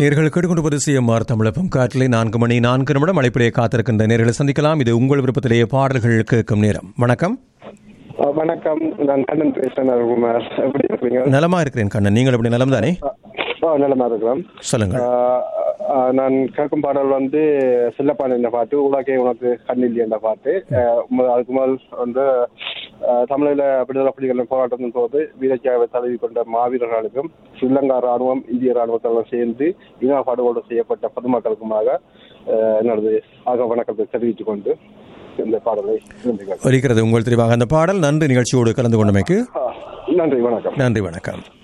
நேர்கள் கேட்டுக்கொண்டு சிஎம்ஆர் தமிழப்பம் காற்றிலே நான்கு மணி நான்கு நிமிடம் அழைப்பிலே காத்திருக்கின்ற நேர்களை சந்திக்கலாம் இது உங்கள் விருப்பத்திலேயே பாடல்கள் கேட்கும் நேரம் வணக்கம் அஹ் வணக்கம் நான் கண்ணன் பேசுறேன் அருகுமார் எப்படி இருக்கீங்க நலமா இருக்கிறேன் கண்ணன் நீங்கள் எப்படி நலம் தானே ஓ நல்லமா இருக்கிறோம் சொல்லுங்கள் அஹ் அஹ் நான் கேட்கும் பாடல் வந்து சில்லப்பான என்ற பாட்டு உலகே உனக்கு கண்ணில் என்ற பாட்டு அஹ் மு- அதுக்கு முதல் வந்து அஹ் தமிழில விடுதலை புலிகளின் போராட்டத்தின் போது வீரச்சாவை தழுவி கொண்ட மாவீரர்களுக்கும் ஸ்ரீலங்கா ராணுவம் இந்திய ராணுவத்தாலும் சேர்ந்து இன படுகொலை செய்யப்பட்ட பொதுமக்களுக்குமாக அஹ் என்னது ஆக வணக்கத்தை தெரிவித்துக் கொண்டு இந்த பாடலை நன்றி ஒலிக்கிறது உங்கள் தெரிவாக அந்த பாடல் நன்றி நிகழ்ச்சியோடு கலந்து கொண்டமைக்கு நன்றி வணக்கம் நன்றி வணக்கம்